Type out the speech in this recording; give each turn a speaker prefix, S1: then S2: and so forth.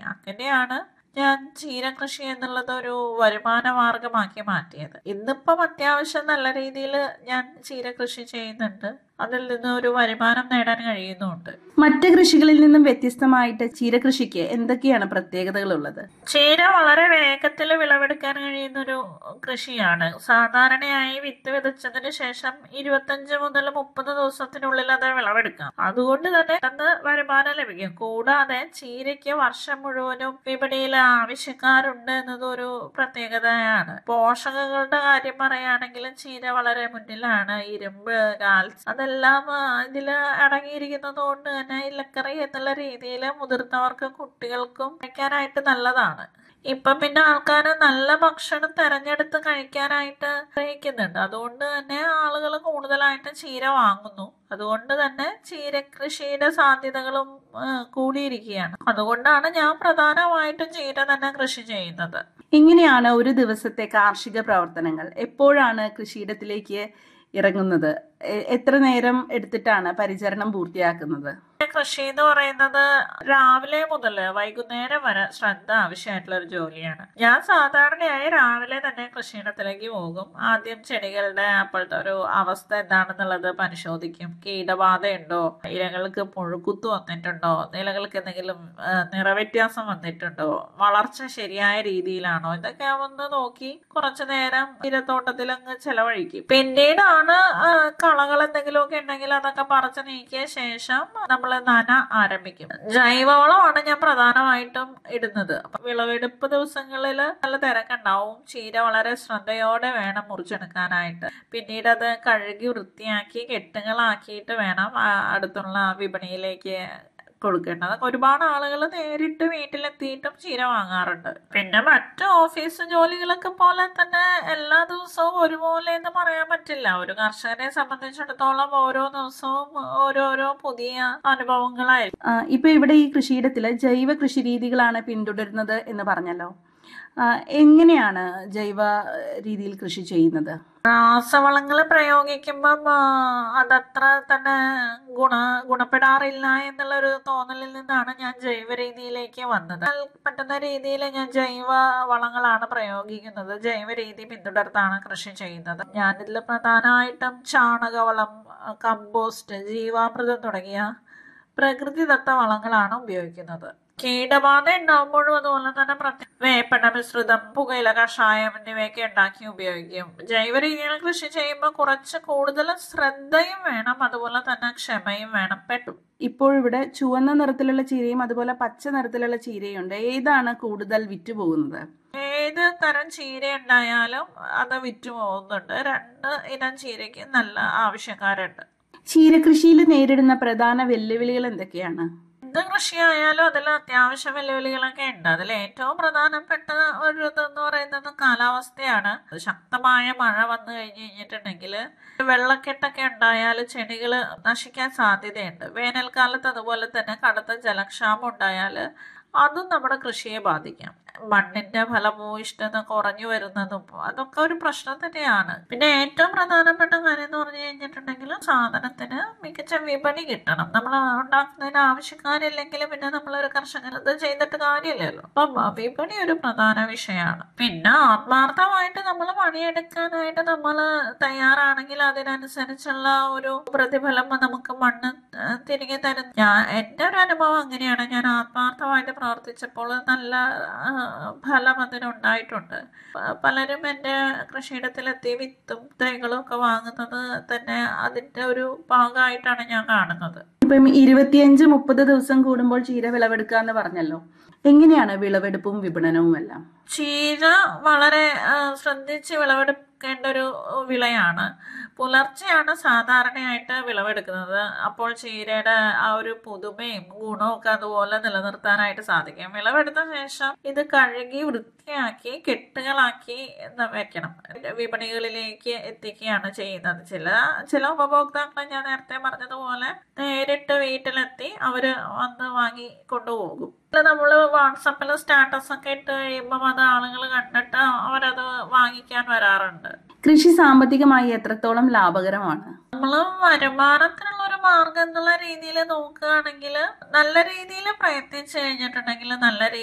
S1: അങ്ങനെയാണ് ഞാൻ ചീര കൃഷി എന്നുള്ളത് ഒരു വരുമാന മാർഗമാക്കി മാറ്റിയത് ഇന്നിപ്പം അത്യാവശ്യം നല്ല രീതിയിൽ ഞാൻ ചീര കൃഷി ചെയ്യുന്നുണ്ട് അതിൽ നിന്ന് ഒരു വരുമാനം നേടാൻ കഴിയുന്നുമുണ്ട്
S2: മറ്റ് കൃഷികളിൽ നിന്നും വ്യത്യസ്തമായിട്ട് ചീരകൃഷിക്ക് എന്തൊക്കെയാണ് പ്രത്യേകതകൾ ഉള്ളത്
S1: ചീര വളരെ വേഗത്തിൽ വിളവെടുക്കാൻ കഴിയുന്ന ഒരു കൃഷിയാണ് സാധാരണയായി വിത്ത് വിതച്ചതിന് ശേഷം ഇരുപത്തഞ്ച് മുതൽ മുപ്പത് ദിവസത്തിനുള്ളിൽ അത് വിളവെടുക്കാം അതുകൊണ്ട് തന്നെ പെട്ടെന്ന് വരുമാനം ലഭിക്കും കൂടാതെ ചീരയ്ക്ക് വർഷം മുഴുവനും വിപണിയിൽ ആവശ്യക്കാരുണ്ട് എന്നതൊരു പ്രത്യേകതയാണ് പോഷകങ്ങളുടെ കാര്യം പറയുകയാണെങ്കിൽ ചീര വളരെ മുന്നിലാണ് ഇരുമ്പ് കാൽസ്യം അതെല്ലാം ഇതിൽ അടങ്ങിയിരിക്കുന്നത് കൊണ്ട് തന്നെ ഇലക്കറി എന്നുള്ള രീതിയിൽ മുതിർന്നവർക്കും കുട്ടികൾക്കും കഴിക്കാനായിട്ട് നല്ലതാണ് ഇപ്പം പിന്നെ ആൾക്കാർ നല്ല ഭക്ഷണം തെരഞ്ഞെടുത്ത് കഴിക്കാനായിട്ട് ആഗ്രഹിക്കുന്നുണ്ട് അതുകൊണ്ട് തന്നെ ആളുകൾ കൂടുതലായിട്ട് ചീര വാങ്ങുന്നു അതുകൊണ്ട് തന്നെ ചീര കൃഷിയുടെ സാധ്യതകളും ആ, കൂടിയിരിക്കുകയാണ് അതുകൊണ്ടാണ് ഞാൻ പ്രധാനമായിട്ടും ചീര തന്നെ കൃഷി ചെയ്യുന്നത്
S2: എങ്ങനെയാണ് ഒരു ദിവസത്തെ കാർഷിക പ്രവർത്തനങ്ങൾ എപ്പോഴാണ് കൃഷിയിടത്തിലേക്ക് ഇറങ്ങുന്നത് എ- എത്ര നേരം എടുത്തിട്ടാണ് പരിചരണം പൂർത്തിയാക്കുന്നത്
S1: കൃഷി എന്ന് പറയുന്നത് രാവിലെ മുതൽ വൈകുന്നേരം വരെ ശ്രദ്ധ ആവശ്യമായിട്ടുള്ള ഒരു ജോലിയാണ് ഞാൻ സാധാരണയായി രാവിലെ തന്നെ കൃഷിയിടത്തിലേക്ക് പോകും ആദ്യം ചെടികളുടെ അപ്പോഴത്തെ ഒരു അവസ്ഥ എന്താണെന്നുള്ളത് പരിശോധിക്കും കീടബാധയുണ്ടോ ഇലകൾക്ക് പുഴുക്കുത്ത് വന്നിട്ടുണ്ടോ ഇലകൾക്ക് എന്തെങ്കിലും ആ, നിറവ്യത്യാസം വന്നിട്ടുണ്ടോ വളർച്ച ശരിയായ രീതിയിലാണോ ഇതൊക്കെ ഒന്ന് നോക്കി കുറച്ചു നേരം ഇരത്തോട്ടത്തിൽ അങ്ങ് ചെലവഴിക്കും പിന്നീടാണ് ആ, കളകൾ എന്തെങ്കിലുമൊക്കെ ഉണ്ടെങ്കിൽ അതൊക്കെ പറിച്ചു നീക്കിയ ശേഷം നമ്മൾ നന ആരംഭിക്കും ജൈവവളമാണ് ഞാൻ പ്രധാനമായിട്ടും ഇടുന്നത് അപ്പൊ വിളവെടുപ്പ് ദിവസങ്ങളിൽ നല്ല തിരക്കുണ്ടാവും ചീര വളരെ ശ്രദ്ധയോടെ വേണം മുറിച്ചെടുക്കാനായിട്ട് പിന്നീട് അത് കഴുകി വൃത്തിയാക്കി കെട്ടുകളാക്കിയിട്ട് വേണം ആ അടുത്തുള്ള വിപണിയിലേക്ക് കൊടുക്കേണ്ടത് ഒരുപാട് ആളുകൾ നേരിട്ട് വീട്ടിലെത്തിയിട്ടും ചീര വാങ്ങാറുണ്ട് പിന്നെ മറ്റ് ഓഫീസ് ജോലികളൊക്കെ പോലെ തന്നെ എല്ലാ ദിവസവും ഒരുപോലെ എന്ന് പറയാൻ പറ്റില്ല ഒരു കർഷകനെ സംബന്ധിച്ചിടത്തോളം ഓരോ ദിവസവും ഓരോരോ പുതിയ അനുഭവങ്ങളായിരിക്കും
S2: ആ, ഇപ്പൊ ഇവിടെ ഈ കൃഷിയിടത്തില് ജൈവ കൃഷി രീതികളാണ് പിന്തുടരുന്നത് എന്ന് പറഞ്ഞല്ലോ ആ, എങ്ങനെയാണ് ജൈവ രീതിയിൽ കൃഷി ചെയ്യുന്നത്
S1: രാസവളങ്ങൾ പ്രയോഗിക്കുമ്പം ആ, അതത്ര തന്നെ ഗുണ ഗുണപ്പെടാറില്ല എന്നുള്ള ഒരു തോന്നലിൽ നിന്നാണ് ഞാൻ ജൈവ രീതിയിലേക്ക് വന്നത് എന്നാൽ പറ്റുന്ന രീതിയിൽ ഞാൻ ജൈവ വളങ്ങളാണ് പ്രയോഗിക്കുന്നത് ജൈവ രീതി പിന്തുടർത്താണ് കൃഷി ചെയ്യുന്നത് ഞാനിതിൽ പ്രധാനമായിട്ടും ചാണകവളം കമ്പോസ്റ്റ് ജീവാമൃതം തുടങ്ങിയ പ്രകൃതിദത്ത വളങ്ങളാണ് ഉപയോഗിക്കുന്നത് കീടബാധ ഉണ്ടാകുമ്പോഴും അതുപോലെ തന്നെ പ്രത്യേക വേപ്പണ മിശ്രിതം പുകയില കഷായം എന്നിവയൊക്കെ ഉണ്ടാക്കി ഉപയോഗിക്കും ജൈവ രീതിയിൽ കൃഷി ചെയ്യുമ്പോൾ കുറച്ച് കൂടുതൽ ശ്രദ്ധയും വേണം അതുപോലെ തന്നെ ക്ഷമയും വേണം പെട്ടു
S2: ഇപ്പോൾ ഇവിടെ ചുവന്ന നിറത്തിലുള്ള ചീരയും അതുപോലെ പച്ച നിറത്തിലുള്ള ചീരയും ഉണ്ട് ഏതാണ് കൂടുതൽ വിറ്റുപോകുന്നത്
S1: ഏത് തരം ചീര ഉണ്ടായാലും അത് വിറ്റു പോകുന്നുണ്ട് രണ്ട് ഇനം ചീരയ്ക്ക് നല്ല ആവശ്യക്കാരുണ്ട്
S2: ചീരകൃഷിയിൽ നേരിടുന്ന പ്രധാന വെല്ലുവിളികൾ എന്തൊക്കെയാണ്
S1: എന്ത് കൃഷിയായാലും അതിൽ അത്യാവശ്യ വെല്ലുവിളികളൊക്കെ ഉണ്ട് അതിൽ ഏറ്റവും പ്രധാനപ്പെട്ട ഒരു ഇതെന്ന് പറയുന്നത് കാലാവസ്ഥയാണ് ശക്തമായ മഴ വന്നു കഴിഞ്ഞ് കഴിഞ്ഞിട്ടുണ്ടെങ്കിൽ വെള്ളക്കെട്ടൊക്കെ ഉണ്ടായാൽ ചെടികൾ നശിക്കാൻ സാധ്യതയുണ്ട് വേനൽക്കാലത്ത് അതുപോലെ തന്നെ കടുത്ത ജലക്ഷാമം ഉണ്ടായാൽ അതും നമ്മുടെ കൃഷിയെ ബാധിക്കാം മണ്ണിന്റെ ഫലഭൂയിഷ്ഠത കുറഞ്ഞു വരുന്നതും അതൊക്കെ ഒരു പ്രശ്നം തന്നെയാണ് പിന്നെ ഏറ്റവും പ്രധാനപ്പെട്ട കാര്യം എന്ന് പറഞ്ഞു കഴിഞ്ഞിട്ടുണ്ടെങ്കിൽ സാധനത്തിന് മികച്ച വിപണി കിട്ടണം നമ്മൾ ഉണ്ടാക്കുന്നതിന് ആവശ്യക്കാരില്ലെങ്കിൽ പിന്നെ നമ്മളൊരു കർഷകൻ ഇത് ചെയ്തിട്ട് കാര്യമില്ലല്ലോ അപ്പം വിപണി ഒരു പ്രധാന വിഷയമാണ് പിന്നെ ആത്മാർത്ഥമായിട്ട് നമ്മൾ പണിയെടുക്കാനായിട്ട് നമ്മൾ തയ്യാറാണെങ്കിൽ അതിനനുസരിച്ചുള്ള ഒരു പ്രതിഫലം നമുക്ക് മണ്ണ് ഏഹ്, തിരികെ തരും ഞാൻ എൻ്റെ ഒരു അനുഭവം അങ്ങനെയാണ് ഞാൻ ആത്മാർത്ഥമായിട്ട് പ്രവർത്തിച്ചപ്പോൾ നല്ല ആ, ഫലം അതിനുണ്ടായിട്ടുണ്ട് പ- പലരും എൻ്റെ കൃഷിയിടത്തിലെത്തി വിത്തും തൈകളും ഒക്കെ വാങ്ങുന്നത് തന്നെ അതിൻ്റെ ഒരു ഭാഗമായിട്ടാണ് ഞാൻ കാണുന്നത്
S2: ഇപ്പം ഇരുപത്തിയഞ്ച് മുപ്പത് ദിവസം കൂടുമ്പോൾ ചീര വിളവെടുക്കുക എന്ന് പറഞ്ഞല്ലോ എങ്ങനെയാണ് വിളവെടുപ്പും വിപണനവും എല്ലാം
S1: ചീര വളരെ ആ, ശ്രദ്ധിച്ച് വിളവെടുക്കേണ്ട ഒരു വിളയാണ് പുലർച്ചെയാണ് സാധാരണയായിട്ട് വിളവെടുക്കുന്നത് അപ്പോൾ ചീരയുടെ ആ ഒരു പുതുമയും ഗുണവും ഒക്കെ അതുപോലെ നിലനിർത്താനായിട്ട് സാധിക്കും വിളവെടുത്ത ശേഷം ഇത് കഴുകി വൃത്തിയാക്കി കെട്ടുകളാക്കി ന- വെക്കണം വിപണികളിലേക്ക് എത്തിക്കുകയാണ് ചെയ്യുന്നത് ചില ചില ഉപഭോക്താക്കളെ ഞാൻ നേരത്തെ പറഞ്ഞതുപോലെ നേരിട്ട് വീട്ടിലെത്തി അവര് വന്ന് വാങ്ങി കൊണ്ടുപോകും നമ്മൾ വാട്സപ്പിൽ സ്റ്റാറ്റസ് ഒക്കെ ഇട്ട് കഴിയുമ്പോൾ അത് ആളുകൾ കണ്ടിട്ട് അവരത് വാങ്ങിക്കാൻ വരാറുണ്ട്
S2: കൃഷി സാമ്പത്തികമായി എത്രത്തോളം ലാഭകരമാണ്
S1: നമ്മൾ വരുമാനത്തിനുള്ള ഒരു മാർഗം എന്നുള്ള രീതിയിൽ നോക്കുകയാണെങ്കിൽ നല്ല രീതിയിൽ പ്രയത്നിച്ചു കഴിഞ്ഞിട്ടുണ്ടെങ്കിൽ നല്ല